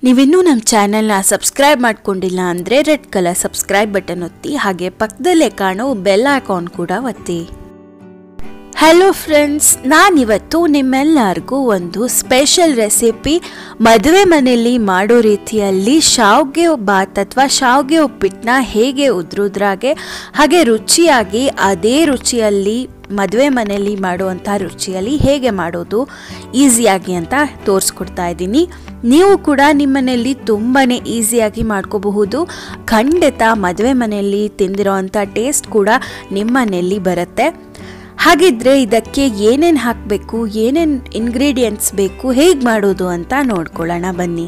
ನೀವಿನ್ನೂ ನಮ್ಮ ಚಾನೆಲ್ನ ಸಬ್ಸ್ಕ್ರೈಬ್ ಮಾಡ್ಕೊಂಡಿಲ್ಲ ಅಂದರೆ ರೆಡ್ ಕಲರ್ ಸಬ್ಸ್ಕ್ರೈಬ್ ಬಟನ್ ಒತ್ತಿ ಹಾಗೆ ಪಕ್ಕದಲ್ಲೇ ಕಾಣೋ ಬೆಲ್ ಐಕಾನ್ ಕೂಡ ಒತ್ತಿ ಹಲೋ ಫ್ರೆಂಡ್ಸ್ ನಾನಿವತ್ತು ನಿಮ್ಮೆಲ್ಲರಿಗೂ ಒಂದು ಸ್ಪೆಷಲ್ ರೆಸಿಪಿ ಮದುವೆ ಮನೆಯಲ್ಲಿ ಮಾಡೋ ರೀತಿಯಲ್ಲಿ ಶಾವ್ಗೆ ಬಾತ್ ಅಥವಾ ಶಾವ್ಗೆ ಉಪ್ಪಿಟ್ಟನ್ನ ಹೇಗೆ ಉದ್ರುದ್ರಾಗೆ ಹಾಗೆ ರುಚಿಯಾಗಿ ಅದೇ ರುಚಿಯಲ್ಲಿ ಮದುವೆ ಮನೆಯಲ್ಲಿ ಮಾಡುವಂಥ ರುಚಿಯಲ್ಲಿ ಹೇಗೆ ಮಾಡೋದು ಈಸಿಯಾಗಿ ಅಂತ ತೋರಿಸ್ಕೊಡ್ತಾ ಇದ್ದೀನಿ ನೀವು ಕೂಡ ನಿಮ್ಮನೆಯಲ್ಲಿ ತುಂಬಾ ಈಸಿಯಾಗಿ ಮಾಡ್ಕೋಬಹುದು ಖಂಡಿತ ಮದುವೆ ಮನೆಯಲ್ಲಿ ತಿಂದಿರೋ ಅಂಥ ಟೇಸ್ಟ್ ಕೂಡ ನಿಮ್ಮನೆಯಲ್ಲಿ ಬರುತ್ತೆ ಹಾಗಿದ್ರೆ ಇದಕ್ಕೆ ಏನೇನು ಹಾಕಬೇಕು ಏನೇನು ಇಂಗ್ರೀಡಿಯೆಂಟ್ಸ್ ಬೇಕು ಹೇಗೆ ಮಾಡೋದು ಅಂತ ನೋಡ್ಕೊಳ್ಳೋಣ ಬನ್ನಿ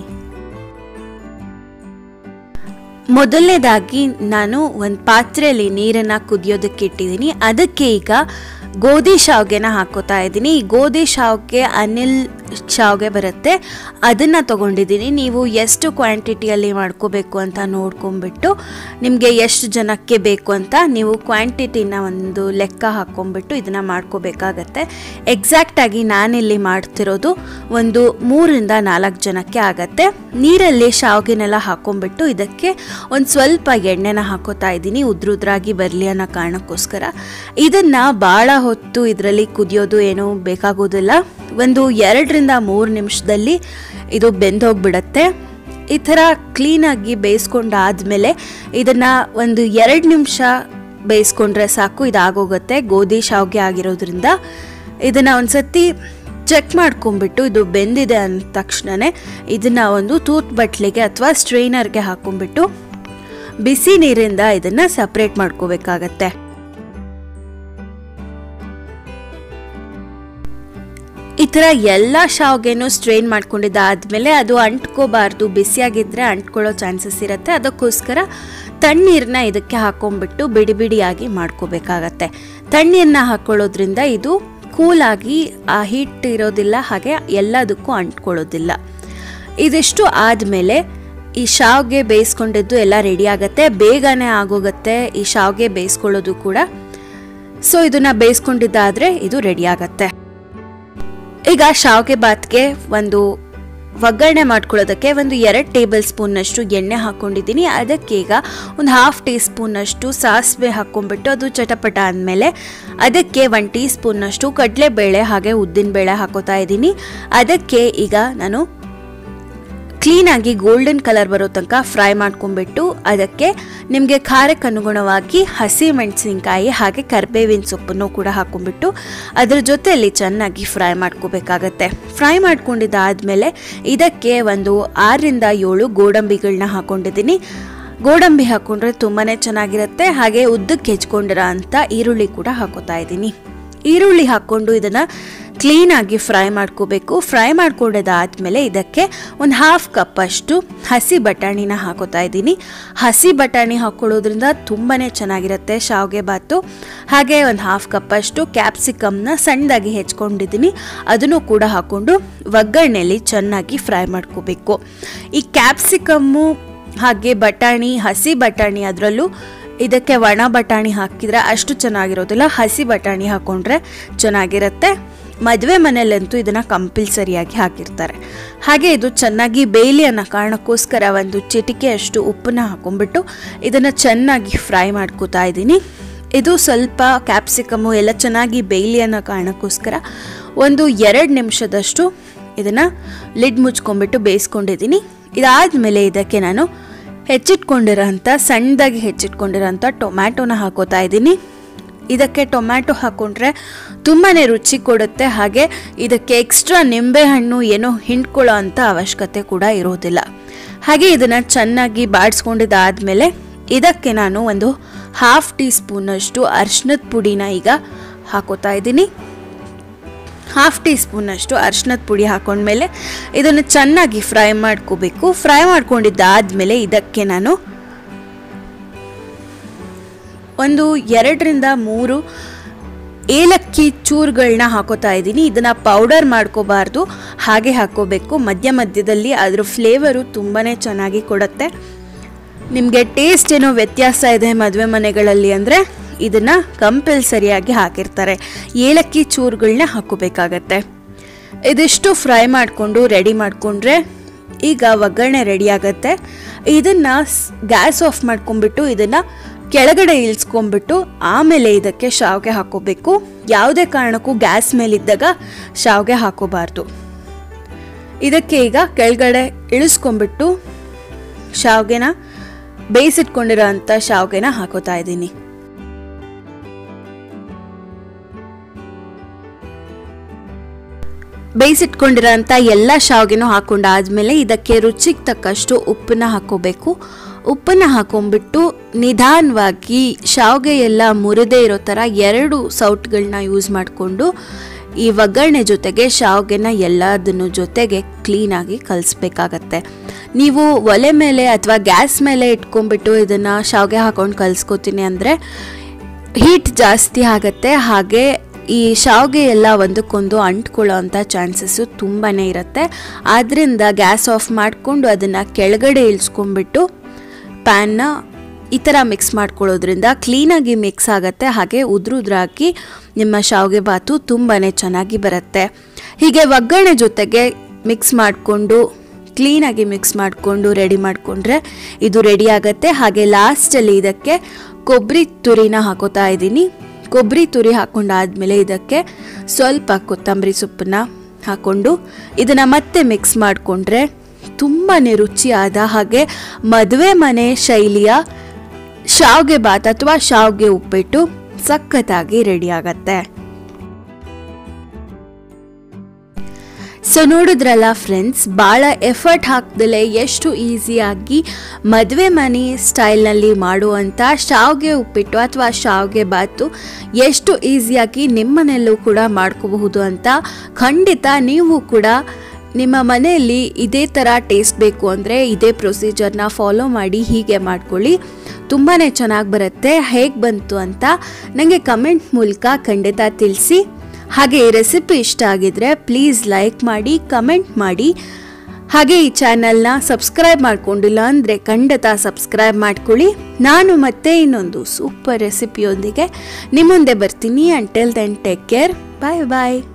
ಮೊದಲನೇದಾಗಿ ನಾನು ಒಂದು ಪಾತ್ರೆಯಲ್ಲಿ ನೀರನ್ನು ಕುದಿಯೋದಕ್ಕೆ ಇಟ್ಟಿದ್ದೀನಿ ಅದಕ್ಕೆ ಈಗ ಗೋಧಿ ಶಾವ್ಗೆನ ಹಾಕೋತಾ ಇದ್ದೀನಿ ಈ ಗೋಧಿ ಶಾವ್ಗೆ ಅನಿಲ್ ಶಾವ್ಗೆ ಬರುತ್ತೆ ಅದನ್ನು ತೊಗೊಂಡಿದ್ದೀನಿ ನೀವು ಎಷ್ಟು ಕ್ವಾಂಟಿಟಿಯಲ್ಲಿ ಮಾಡ್ಕೋಬೇಕು ಅಂತ ನೋಡ್ಕೊಂಬಿಟ್ಟು ನಿಮಗೆ ಎಷ್ಟು ಜನಕ್ಕೆ ಬೇಕು ಅಂತ ನೀವು ಕ್ವಾಂಟಿಟಿನ ಒಂದು ಲೆಕ್ಕ ಹಾಕ್ಕೊಂಬಿಟ್ಟು ಇದನ್ನು ಮಾಡ್ಕೋಬೇಕಾಗತ್ತೆ ಎಕ್ಸಾಕ್ಟಾಗಿ ನಾನಿಲ್ಲಿ ಮಾಡ್ತಿರೋದು ಒಂದು ಮೂರರಿಂದ ನಾಲ್ಕು ಜನಕ್ಕೆ ಆಗತ್ತೆ ನೀರಲ್ಲಿ ಶಾವ್ಗೆನೆಲ್ಲ ಹಾಕ್ಕೊಂಬಿಟ್ಟು ಇದಕ್ಕೆ ಒಂದು ಸ್ವಲ್ಪ ಎಣ್ಣೆನ ಹಾಕೋತಾ ಇದ್ದೀನಿ ಉದ್ರುದ್ರಾಗಿ ಬರಲಿ ಅನ್ನೋ ಕಾರಣಕ್ಕೋಸ್ಕರ ಇದನ್ನು ಭಾಳ ಹೊತ್ತು ಇದರಲ್ಲಿ ಕುದಿಯೋದು ಏನೂ ಬೇಕಾಗೋದಿಲ್ಲ ಒಂದು ಎರಡರಿಂದ ಮೂರು ನಿಮಿಷದಲ್ಲಿ ಇದು ಬೆಂದೋಗ್ಬಿಡತ್ತೆ ಈ ಥರ ಕ್ಲೀನಾಗಿ ಬೇಯಿಸ್ಕೊಂಡಾದ್ಮೇಲೆ ಇದನ್ನು ಒಂದು ಎರಡು ನಿಮಿಷ ಬೇಯಿಸ್ಕೊಂಡ್ರೆ ಸಾಕು ಇದಾಗೋಗುತ್ತೆ ಗೋಧಿ ಶಾವ್ಗೆ ಆಗಿರೋದ್ರಿಂದ ಇದನ್ನು ಒಂದು ಸತಿ ಚೆಕ್ ಮಾಡ್ಕೊಂಬಿಟ್ಟು ಇದು ಬೆಂದಿದೆ ಅಂದ ತಕ್ಷಣವೇ ಇದನ್ನು ಒಂದು ತೂತ್ ಬಟ್ಲಿಗೆ ಅಥವಾ ಸ್ಟ್ರೈನರ್ಗೆ ಹಾಕ್ಕೊಂಬಿಟ್ಟು ಬಿಸಿ ನೀರಿಂದ ಇದನ್ನು ಸಪ್ರೇಟ್ ಮಾಡ್ಕೋಬೇಕಾಗತ್ತೆ ಈ ಥರ ಎಲ್ಲ ಶಾವ್ಗೆನೂ ಸ್ಟ್ರೈನ್ ಮಾಡ್ಕೊಂಡಿದ್ದಾದಮೇಲೆ ಅದು ಅಂಟ್ಕೋಬಾರ್ದು ಬಿಸಿಯಾಗಿದ್ದರೆ ಅಂಟ್ಕೊಳ್ಳೋ ಚಾನ್ಸಸ್ ಇರುತ್ತೆ ಅದಕ್ಕೋಸ್ಕರ ತಣ್ಣೀರನ್ನ ಇದಕ್ಕೆ ಹಾಕೊಂಡ್ಬಿಟ್ಟು ಬಿಡಿ ಬಿಡಿಯಾಗಿ ಮಾಡ್ಕೋಬೇಕಾಗತ್ತೆ ತಣ್ಣೀರನ್ನ ಹಾಕ್ಕೊಳ್ಳೋದ್ರಿಂದ ಇದು ಕೂಲಾಗಿ ಆ ಹೀಟ್ ಇರೋದಿಲ್ಲ ಹಾಗೆ ಎಲ್ಲದಕ್ಕೂ ಅಂಟ್ಕೊಳ್ಳೋದಿಲ್ಲ ಇದಿಷ್ಟು ಆದಮೇಲೆ ಈ ಶಾವ್ಗೆ ಬೇಯಿಸ್ಕೊಂಡಿದ್ದು ಎಲ್ಲ ರೆಡಿ ಆಗುತ್ತೆ ಬೇಗನೆ ಆಗೋಗುತ್ತೆ ಈ ಶಾವ್ಗೆ ಬೇಯಿಸ್ಕೊಳ್ಳೋದು ಕೂಡ ಸೊ ಇದನ್ನು ಬೇಯಿಸ್ಕೊಂಡಿದ್ದಾದರೆ ಇದು ರೆಡಿ ಆಗತ್ತೆ ಈಗ ಶಾವ್ಗೆ ಬಾತ್ಗೆ ಒಂದು ಒಗ್ಗರಣೆ ಮಾಡ್ಕೊಳ್ಳೋದಕ್ಕೆ ಒಂದು ಎರಡು ಟೇಬಲ್ ಸ್ಪೂನ್ನಷ್ಟು ಎಣ್ಣೆ ಹಾಕ್ಕೊಂಡಿದ್ದೀನಿ ಅದಕ್ಕೆ ಈಗ ಒಂದು ಹಾಫ್ ಟೀ ಸ್ಪೂನ್ನಷ್ಟು ಸಾಸಿವೆ ಹಾಕ್ಕೊಂಡ್ಬಿಟ್ಟು ಅದು ಚಟಪಟ ಅಂದಮೇಲೆ ಅದಕ್ಕೆ ಒನ್ ಟೀ ಸ್ಪೂನ್ನಷ್ಟು ಕಡಲೆಬೇಳೆ ಹಾಗೆ ಉದ್ದಿನಬೇಳೆ ಹಾಕೋತಾ ಇದ್ದೀನಿ ಅದಕ್ಕೆ ಈಗ ನಾನು ಕ್ಲೀನಾಗಿ ಗೋಲ್ಡನ್ ಕಲರ್ ಬರೋ ತನಕ ಫ್ರೈ ಮಾಡ್ಕೊಂಡ್ಬಿಟ್ಟು ಅದಕ್ಕೆ ನಿಮಗೆ ಖಾರಕ್ಕೆ ಅನುಗುಣವಾಗಿ ಹಸಿ ಮೆಣಸಿನ್ಕಾಯಿ ಹಾಗೆ ಕರಿಬೇವಿನ ಸೊಪ್ಪನ್ನು ಕೂಡ ಹಾಕ್ಕೊಂಡ್ಬಿಟ್ಟು ಅದ್ರ ಜೊತೆಯಲ್ಲಿ ಚೆನ್ನಾಗಿ ಫ್ರೈ ಮಾಡ್ಕೋಬೇಕಾಗತ್ತೆ ಫ್ರೈ ಮಾಡ್ಕೊಂಡಿದ್ದಾದಮೇಲೆ ಇದಕ್ಕೆ ಒಂದು ಆರರಿಂದ ಏಳು ಗೋಡಂಬಿಗಳನ್ನ ಹಾಕ್ಕೊಂಡಿದ್ದೀನಿ ಗೋಡಂಬಿ ಹಾಕ್ಕೊಂಡ್ರೆ ತುಂಬಾ ಚೆನ್ನಾಗಿರುತ್ತೆ ಹಾಗೆ ಉದ್ದಕ್ಕೆ ಹೆಚ್ಕೊಂಡಿರೋ ಅಂಥ ಈರುಳ್ಳಿ ಕೂಡ ಹಾಕೋತಾ ಇದ್ದೀನಿ ಈರುಳ್ಳಿ ಹಾಕ್ಕೊಂಡು ಇದನ್ನು ಕ್ಲೀನಾಗಿ ಫ್ರೈ ಮಾಡ್ಕೋಬೇಕು ಫ್ರೈ ಮಾಡ್ಕೊಂಡಿದ್ದಾದಮೇಲೆ ಇದಕ್ಕೆ ಒಂದು ಹಾಫ್ ಕಪ್ಪಷ್ಟು ಹಸಿ ಬಟಾಣಿನ ಹಾಕೋತಾ ಇದ್ದೀನಿ ಹಸಿ ಬಟಾಣಿ ಹಾಕ್ಕೊಳ್ಳೋದ್ರಿಂದ ತುಂಬಾ ಚೆನ್ನಾಗಿರುತ್ತೆ ಶಾವ್ಗೆ ಬಾತು ಹಾಗೆ ಒಂದು ಹಾಫ್ ಕಪ್ಪಷ್ಟು ಕ್ಯಾಪ್ಸಿಕಮ್ನ ಸಣ್ಣದಾಗಿ ಹೆಚ್ಕೊಂಡಿದ್ದೀನಿ ಅದನ್ನು ಕೂಡ ಹಾಕ್ಕೊಂಡು ಒಗ್ಗರಣೆಯಲ್ಲಿ ಚೆನ್ನಾಗಿ ಫ್ರೈ ಮಾಡ್ಕೋಬೇಕು ಈ ಕ್ಯಾಪ್ಸಿಕಮ್ಮು ಹಾಗೆ ಬಟಾಣಿ ಹಸಿ ಬಟಾಣಿ ಅದರಲ್ಲೂ ಇದಕ್ಕೆ ಒಣ ಬಟಾಣಿ ಹಾಕಿದರೆ ಅಷ್ಟು ಚೆನ್ನಾಗಿರೋದಿಲ್ಲ ಹಸಿ ಬಟಾಣಿ ಹಾಕ್ಕೊಂಡ್ರೆ ಚೆನ್ನಾಗಿರುತ್ತೆ ಮದುವೆ ಮನೆಯಲ್ಲಂತೂ ಇದನ್ನು ಕಂಪಲ್ಸರಿಯಾಗಿ ಹಾಕಿರ್ತಾರೆ ಹಾಗೆ ಇದು ಚೆನ್ನಾಗಿ ಬೇಯ್ಲಿ ಅನ್ನೋ ಕಾರಣಕ್ಕೋಸ್ಕರ ಒಂದು ಚಿಟಿಕೆ ಅಷ್ಟು ಉಪ್ಪನ್ನ ಹಾಕೊಂಡ್ಬಿಟ್ಟು ಇದನ್ನು ಚೆನ್ನಾಗಿ ಫ್ರೈ ಮಾಡ್ಕೋತಾ ಇದ್ದೀನಿ ಇದು ಸ್ವಲ್ಪ ಕ್ಯಾಪ್ಸಿಕಮು ಎಲ್ಲ ಚೆನ್ನಾಗಿ ಬೇಯ್ಲಿ ಅನ್ನೋ ಕಾರಣಕ್ಕೋಸ್ಕರ ಒಂದು ಎರಡು ನಿಮಿಷದಷ್ಟು ಇದನ್ನು ಲಿಡ್ ಮುಚ್ಕೊಂಡ್ಬಿಟ್ಟು ಬೇಯಿಸ್ಕೊಂಡಿದ್ದೀನಿ ಇದಾದಮೇಲೆ ಇದಕ್ಕೆ ನಾನು ಹೆಚ್ಚಿಟ್ಕೊಂಡಿರೋಂಥ ಸಣ್ಣದಾಗಿ ಹೆಚ್ಚಿಟ್ಕೊಂಡಿರೋಂಥ ಟೊಮ್ಯಾಟೊನ ಹಾಕೋತಾ ಇದ್ದೀನಿ ಇದಕ್ಕೆ ಟೊಮ್ಯಾಟೊ ಹಾಕ್ಕೊಂಡ್ರೆ ತುಂಬಾ ರುಚಿ ಕೊಡುತ್ತೆ ಹಾಗೆ ಇದಕ್ಕೆ ಎಕ್ಸ್ಟ್ರಾ ನಿಂಬೆಹಣ್ಣು ಏನೋ ಹಿಂಡ್ಕೊಳ್ಳೋ ಅಂಥ ಅವಶ್ಯಕತೆ ಕೂಡ ಇರೋದಿಲ್ಲ ಹಾಗೆ ಇದನ್ನು ಚೆನ್ನಾಗಿ ಬಾಡಿಸ್ಕೊಂಡಿದ್ದಾದಮೇಲೆ ಇದಕ್ಕೆ ನಾನು ಒಂದು ಹಾಫ್ ಟೀ ಸ್ಪೂನಷ್ಟು ಅರ್ಶಿನದ ಪುಡಿನ ಈಗ ಹಾಕೋತಾ ಇದ್ದೀನಿ ಹಾಫ್ ಟೀ ಸ್ಪೂನಷ್ಟು ಅರ್ಶಿನದ ಪುಡಿ ಹಾಕೊಂಡ್ಮೇಲೆ ಇದನ್ನು ಚೆನ್ನಾಗಿ ಫ್ರೈ ಮಾಡ್ಕೋಬೇಕು ಫ್ರೈ ಮಾಡ್ಕೊಂಡಿದ್ದಾದಮೇಲೆ ಇದಕ್ಕೆ ನಾನು ಒಂದು ಎರಡರಿಂದ ಮೂರು ಏಲಕ್ಕಿ ಚೂರುಗಳನ್ನ ಹಾಕೋತಾ ಇದ್ದೀನಿ ಇದನ್ನು ಪೌಡರ್ ಮಾಡ್ಕೋಬಾರ್ದು ಹಾಗೆ ಹಾಕ್ಕೋಬೇಕು ಮಧ್ಯ ಮಧ್ಯದಲ್ಲಿ ಅದ್ರ ಫ್ಲೇವರು ತುಂಬಾ ಚೆನ್ನಾಗಿ ಕೊಡುತ್ತೆ ನಿಮಗೆ ಟೇಸ್ಟ್ ಏನೋ ವ್ಯತ್ಯಾಸ ಇದೆ ಮದುವೆ ಮನೆಗಳಲ್ಲಿ ಅಂದರೆ ಇದನ್ನು ಕಂಪಲ್ಸರಿಯಾಗಿ ಹಾಕಿರ್ತಾರೆ ಏಲಕ್ಕಿ ಚೂರುಗಳನ್ನ ಹಾಕೋಬೇಕಾಗತ್ತೆ ಇದಿಷ್ಟು ಫ್ರೈ ಮಾಡಿಕೊಂಡು ರೆಡಿ ಮಾಡಿಕೊಂಡ್ರೆ ಈಗ ಒಗ್ಗರಣೆ ರೆಡಿ ಆಗುತ್ತೆ ಇದನ್ನು ಗ್ಯಾಸ್ ಆಫ್ ಮಾಡ್ಕೊಂಡ್ಬಿಟ್ಟು ಇದನ್ನು ಕೆಳಗಡೆ ಇಳಿಸ್ಕೊಂಡ್ಬಿಟ್ಟು ಆಮೇಲೆ ಇದಕ್ಕೆ ಶಾವಿಗೆ ಹಾಕೋಬೇಕು ಯಾವುದೇ ಕಾರಣಕ್ಕೂ ಗ್ಯಾಸ್ ಮೇಲಿದ್ದಾಗ ಶಾವಿಗೆ ಹಾಕೋಬಾರ್ದು ಇದಕ್ಕೆ ಈಗ ಕೆಳಗಡೆ ಇಳಿಸ್ಕೊಂಡ್ಬಿಟ್ಟು ಶಾವಿಗೆನ ಬೇಯಿಸಿಟ್ಕೊಂಡಿರೋ ಅಂಥ ಶಾವಿಗೆನ ಹಾಕೋತಾ ಇದ್ದೀನಿ ಬೇಯಿಸಿಟ್ಕೊಂಡಿರೋಂಥ ಎಲ್ಲ ಶಾವಿಗೆನೂ ಹಾಕೊಂಡಾದ್ಮೇಲೆ ಇದಕ್ಕೆ ರುಚಿಗೆ ತಕ್ಕಷ್ಟು ಉಪ್ಪನ್ನ ಹಾಕೋಬೇಕು ಉಪ್ಪನ್ನ ಹಾಕೊಂಡ್ಬಿಟ್ಟು ನಿಧಾನವಾಗಿ ಶಾವಿಗೆ ಎಲ್ಲ ಮುರಿದೇ ಇರೋ ಥರ ಎರಡು ಸೌಟ್ಗಳನ್ನ ಯೂಸ್ ಮಾಡಿಕೊಂಡು ಈ ಒಗ್ಗರಣೆ ಜೊತೆಗೆ ಶಾವಿಗೆನ ಎಲ್ಲದನ್ನು ಜೊತೆಗೆ ಕ್ಲೀನಾಗಿ ಕಲಿಸ್ಬೇಕಾಗತ್ತೆ ನೀವು ಒಲೆ ಮೇಲೆ ಅಥವಾ ಗ್ಯಾಸ್ ಮೇಲೆ ಇಟ್ಕೊಂಡ್ಬಿಟ್ಟು ಇದನ್ನು ಶಾವಿಗೆ ಹಾಕೊಂಡು ಕಲಿಸ್ಕೊತೀನಿ ಅಂದರೆ ಹೀಟ್ ಜಾಸ್ತಿ ಆಗುತ್ತೆ ಹಾಗೆ ಈ ಶಾವಿಗೆ ಎಲ್ಲ ಒಂದಕ್ಕೊಂದು ಅಂಟ್ಕೊಳ್ಳೋ ಅಂಥ ಚಾನ್ಸಸ್ಸು ತುಂಬಾ ಇರುತ್ತೆ ಆದ್ದರಿಂದ ಗ್ಯಾಸ್ ಆಫ್ ಮಾಡಿಕೊಂಡು ಅದನ್ನು ಕೆಳಗಡೆ ಇಳಿಸ್ಕೊಂಡ್ಬಿಟ್ಟು ಪ್ಯಾನ್ನ ಈ ಥರ ಮಿಕ್ಸ್ ಮಾಡ್ಕೊಳ್ಳೋದ್ರಿಂದ ಕ್ಲೀನಾಗಿ ಮಿಕ್ಸ್ ಆಗುತ್ತೆ ಹಾಗೆ ಉದ್ರುದ್ರಾಗಿ ನಿಮ್ಮ ಶಾವಿಗೆ ಬಾತು ತುಂಬಾ ಚೆನ್ನಾಗಿ ಬರುತ್ತೆ ಹೀಗೆ ಒಗ್ಗರಣೆ ಜೊತೆಗೆ ಮಿಕ್ಸ್ ಮಾಡಿಕೊಂಡು ಕ್ಲೀನಾಗಿ ಮಿಕ್ಸ್ ಮಾಡಿಕೊಂಡು ರೆಡಿ ಮಾಡಿಕೊಂಡ್ರೆ ಇದು ರೆಡಿ ಆಗುತ್ತೆ ಹಾಗೆ ಲಾಸ್ಟಲ್ಲಿ ಇದಕ್ಕೆ ಕೊಬ್ಬರಿ ತುರಿನ ಹಾಕೋತಾ ಇದ್ದೀನಿ ಕೊಬ್ಬರಿ ತುರಿ ಹಾಕೊಂಡಾದ್ಮೇಲೆ ಇದಕ್ಕೆ ಸ್ವಲ್ಪ ಕೊತ್ತಂಬರಿ ಸೊಪ್ಪನ್ನ ಹಾಕ್ಕೊಂಡು ಇದನ್ನು ಮತ್ತೆ ಮಿಕ್ಸ್ ಮಾಡಿಕೊಂಡ್ರೆ ತುಂಬಾ ರುಚಿಯಾದ ಹಾಗೆ ಮದುವೆ ಮನೆ ಶೈಲಿಯ ಶಾವ್ಗೆ ಬಾತ್ ಅಥವಾ ಶಾವ್ಗೆ ಉಪ್ಪಿಟ್ಟು ಸಖತ್ತಾಗಿ ರೆಡಿ ಆಗತ್ತೆ ಸೊ ನೋಡಿದ್ರಲ್ಲ ಫ್ರೆಂಡ್ಸ್ ಭಾಳ ಎಫರ್ಟ್ ಹಾಕ್ದಲೆ ಎಷ್ಟು ಈಸಿಯಾಗಿ ಮದುವೆ ಮನೆ ಸ್ಟೈಲ್ನಲ್ಲಿ ಮಾಡುವಂಥ ಶಾವ್ಗೆ ಉಪ್ಪಿಟ್ಟು ಅಥವಾ ಶಾವ್ಗೆ ಬಾತು ಎಷ್ಟು ಈಸಿಯಾಗಿ ನಿಮ್ಮನೆಯಲ್ಲೂ ಕೂಡ ಮಾಡ್ಕೋಬಹುದು ಅಂತ ಖಂಡಿತ ನೀವು ಕೂಡ ನಿಮ್ಮ ಮನೆಯಲ್ಲಿ ಇದೇ ಥರ ಟೇಸ್ಟ್ ಬೇಕು ಅಂದರೆ ಇದೇ ಪ್ರೊಸೀಜರ್ನ ಫಾಲೋ ಮಾಡಿ ಹೀಗೆ ಮಾಡ್ಕೊಳ್ಳಿ ತುಂಬಾ ಚೆನ್ನಾಗಿ ಬರುತ್ತೆ ಹೇಗೆ ಬಂತು ಅಂತ ನನಗೆ ಕಮೆಂಟ್ ಮೂಲಕ ಖಂಡಿತ ತಿಳಿಸಿ ಹಾಗೆ ಈ ರೆಸಿಪಿ ಇಷ್ಟ ಆಗಿದ್ರೆ ಪ್ಲೀಸ್ ಲೈಕ್ ಮಾಡಿ ಕಮೆಂಟ್ ಮಾಡಿ ಹಾಗೆ ಈ ಚಾನಲ್ನ ಸಬ್ಸ್ಕ್ರೈಬ್ ಮಾಡ್ಕೊಂಡಿಲ್ಲ ಅಂದರೆ ಖಂಡಿತ ಸಬ್ಸ್ಕ್ರೈಬ್ ಮಾಡ್ಕೊಳ್ಳಿ ನಾನು ಮತ್ತೆ ಇನ್ನೊಂದು ಸೂಪರ್ ರೆಸಿಪಿಯೊಂದಿಗೆ ನಿಮ್ಮ ಮುಂದೆ ಬರ್ತೀನಿ until then take care bye ಬಾಯ್